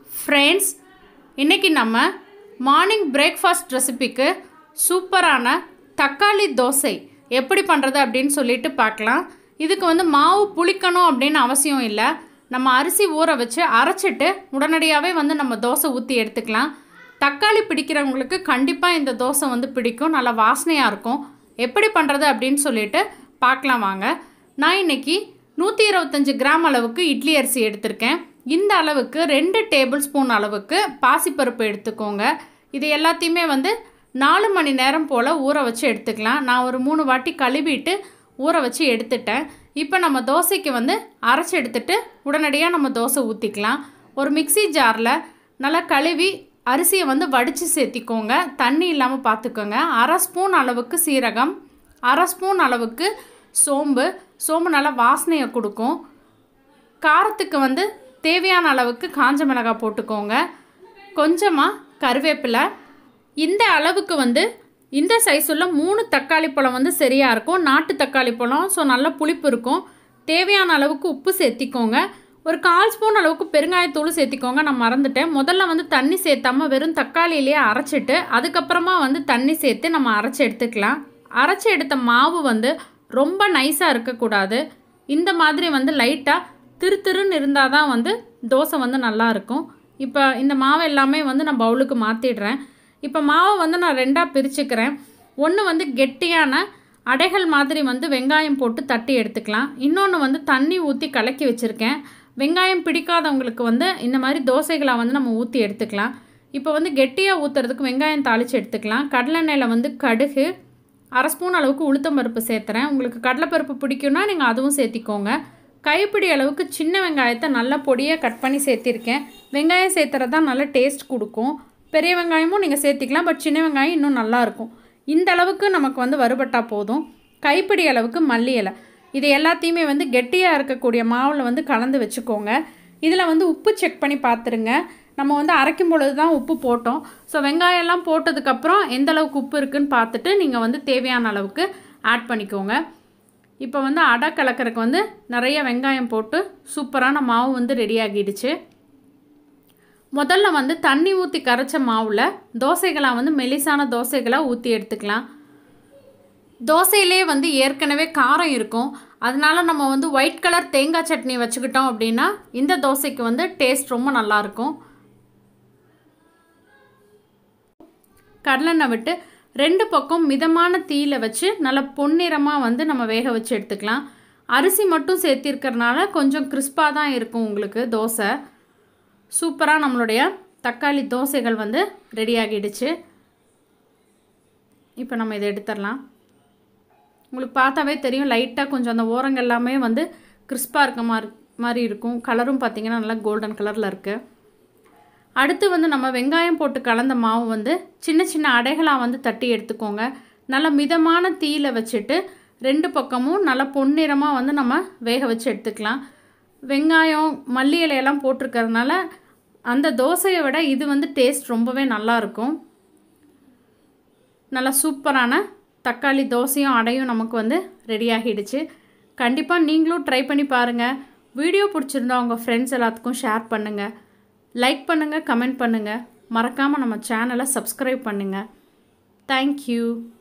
friends இன்றைக்கி நம்ம morning breakfast ரெசிபிக்கு சூப்பரான தக்காளி தோசை எப்படி பண்ணுறது அப்படின்னு சொல்லிட்டு பார்க்கலாம் இதுக்கு வந்து மாவு புளிக்கணும் அப்படின்னு அவசியம் இல்லை நம்ம அரிசி ஊற வச்சு அரைச்சிட்டு உடனடியாகவே வந்து நம்ம தோசை ஊற்றி எடுத்துக்கலாம் தக்காளி பிடிக்கிறவங்களுக்கு கண்டிப்பாக இந்த தோசை வந்து பிடிக்கும் நல்லா வாசனையாக இருக்கும் எப்படி பண்ணுறது அப்படின்னு சொல்லிட்டு பார்க்கலாம் வாங்க நான் இன்னைக்கு நூற்றி இருபத்தஞ்சி கிராம் அளவுக்கு இட்லி அரிசி எடுத்திருக்கேன் இந்த அளவுக்கு ரெண்டு டேபிள் ஸ்பூன் அளவுக்கு பாசிப்பருப்பு எடுத்துக்கோங்க இது எல்லாத்தையுமே வந்து நாலு மணி நேரம் போல் ஊற வச்சு எடுத்துக்கலாம் நான் ஒரு மூணு வாட்டி கழுவிட்டு ஊற வச்சு எடுத்துட்டேன் இப்போ நம்ம தோசைக்கு வந்து அரைச்சி எடுத்துட்டு உடனடியாக நம்ம தோசை ஊற்றிக்கலாம் ஒரு மிக்சி ஜாரில் நல்லா கழுவி அரிசியை வந்து வடித்து சேர்த்திக்கோங்க தண்ணி இல்லாமல் பார்த்துக்கோங்க அரை ஸ்பூன் அளவுக்கு சீரகம் அரை ஸ்பூன் அளவுக்கு சோம்பு சோம்பு நல்லா வாசனையை கொடுக்கும் காரத்துக்கு வந்து தேவையான அளவுக்கு காஞ்ச மிளகாய் போட்டுக்கோங்க கொஞ்சமாக கருவேப்பிலை இந்த அளவுக்கு வந்து இந்த சைஸ் உள்ள மூணு தக்காளி பழம் வந்து சரியாக இருக்கும் நாட்டு தக்காளி பழம் ஸோ நல்ல புளிப்பு இருக்கும் தேவையான அளவுக்கு உப்பு சேர்த்திக்கோங்க ஒரு கால் ஸ்பூன் அளவுக்கு பெருங்காயத்தூள் சேர்த்திக்கோங்க நான் மறந்துட்டேன் முதல்ல வந்து தண்ணி சேர்த்தாம வெறும் தக்காளியிலேயே அரைச்சிட்டு அதுக்கப்புறமா வந்து தண்ணி சேர்த்து நம்ம அரைச்சி எடுத்துக்கலாம் அரைச்சி எடுத்த மாவு வந்து ரொம்ப நைஸாக இருக்கக்கூடாது இந்த மாதிரி வந்து லைட்டாக திரு திருன்னு இருந்தால் தான் வந்து தோசை வந்து நல்லா இருக்கும் இப்போ இந்த மாவு எல்லாமே வந்து நான் பவுலுக்கு மாற்றிடுறேன் இப்போ மாவை வந்து நான் ரெண்டாக பிரிச்சுக்கிறேன் ஒன்று வந்து கெட்டியான அடைகள் மாதிரி வந்து வெங்காயம் போட்டு தட்டி எடுத்துக்கலாம் இன்னொன்று வந்து தண்ணி ஊற்றி கலக்கி வச்சுருக்கேன் வெங்காயம் பிடிக்காதவங்களுக்கு வந்து இந்த மாதிரி தோசைகளை வந்து நம்ம ஊற்றி எடுத்துக்கலாம் இப்போ வந்து கெட்டியாக ஊற்றுறதுக்கு வெங்காயம் தாளித்து எடுத்துக்கலாம் கடலெண்ணெயில் வந்து கடுகு அரை ஸ்பூன் அளவுக்கு உளுத்தம் பருப்பு சேர்த்துறேன் உங்களுக்கு கடலைப்பருப்பு பிடிக்கும்னா நீங்கள் அதுவும் சேர்த்திக்கோங்க கைப்பிடி அளவுக்கு சின்ன வெங்காயத்தை நல்லா பொடியாக கட் பண்ணி சேர்த்திருக்கேன் வெங்காயம் சேர்த்துறது தான் நல்லா டேஸ்ட் கொடுக்கும் பெரிய வெங்காயமும் நீங்கள் சேர்த்திக்கலாம் பட் சின்ன வெங்காயம் இன்னும் நல்லாயிருக்கும் இந்த அளவுக்கு நமக்கு வந்து வறுபட்டால் போதும் கைப்பிடி அளவுக்கு மல்லி இலை இது எல்லாத்தையுமே வந்து கெட்டியாக இருக்கக்கூடிய மாவில் வந்து கலந்து வச்சுக்கோங்க இதில் வந்து உப்பு செக் பண்ணி பார்த்துருங்க நம்ம வந்து அரைக்கும் பொழுது தான் உப்பு போட்டோம் ஸோ வெங்காயம்லாம் போட்டதுக்கப்புறம் எந்த அளவுக்கு உப்பு இருக்குன்னு பார்த்துட்டு நீங்கள் வந்து தேவையான அளவுக்கு ஆட் பண்ணிக்கோங்க இப்போ வந்து அடை கலக்கறதுக்கு வந்து நிறைய வெங்காயம் போட்டு சூப்பரான மாவு வந்து ரெடி ஆகிடுச்சு முதல்ல வந்து தண்ணி ஊற்றி கரைச்ச மாவில் தோசைகளாக வந்து மெலிசான தோசைகளாக ஊற்றி எடுத்துக்கலாம் தோசையிலே வந்து ஏற்கனவே காரம் இருக்கும் அதனால நம்ம வந்து ஒயிட் கலர் தேங்காய் சட்னி வச்சுக்கிட்டோம் அப்படின்னா இந்த தோசைக்கு வந்து டேஸ்ட் ரொம்ப நல்லாயிருக்கும் கடலெண்ணெய் விட்டு ரெண்டு பக்கம் மிதமான தீயில வச்சு நல்லா பொன்னிறமாக வந்து நம்ம வேக வச்சு எடுத்துக்கலாம் அரிசி மட்டும் சேர்த்திருக்கிறனால கொஞ்சம் கிறிஸ்பாக தான் இருக்கும் உங்களுக்கு தோசை சூப்பராக நம்மளுடைய தக்காளி தோசைகள் வந்து ரெடி ஆகிடுச்சு இப்போ நம்ம இதை எடுத்துடலாம் உங்களுக்கு பார்த்தாவே தெரியும் லைட்டாக கொஞ்சம் அந்த ஓரங்கள் எல்லாமே வந்து கிறிஸ்பாக இருக்க மாதிரி மாதிரி இருக்கும் கலரும் பார்த்திங்கன்னா நல்லா கோல்டன் கலரில் இருக்குது அடுத்து வந்து நம்ம வெங்காயம் போட்டு கலந்த மாவு வந்து சின்ன சின்ன அடைகளாக வந்து தட்டி எடுத்துக்கோங்க நல்லா மிதமான தீயில வச்சுட்டு ரெண்டு பக்கமும் நல்லா பொன்னிறமாக வந்து நம்ம வேக வச்சு எடுத்துக்கலாம் வெங்காயம் மல்லி இலையெல்லாம் போட்டிருக்கறதுனால அந்த தோசையை விட இது வந்து டேஸ்ட் ரொம்பவே நல்லாயிருக்கும் நல்லா சூப்பரான தக்காளி தோசையும் அடையும் நமக்கு வந்து ரெடி ஆகிடுச்சு கண்டிப்பாக நீங்களும் ட்ரை பண்ணி பாருங்கள் வீடியோ பிடிச்சிருந்தா உங்கள் ஃப்ரெண்ட்ஸ் எல்லாத்துக்கும் ஷேர் பண்ணுங்கள் லைக் பண்ணுங்கள் கமெண்ட் பண்ணுங்கள் மறக்காமல் நம்ம சேனலை சப்ஸ்கிரைப் பண்ணுங்கள் தேங்க்யூ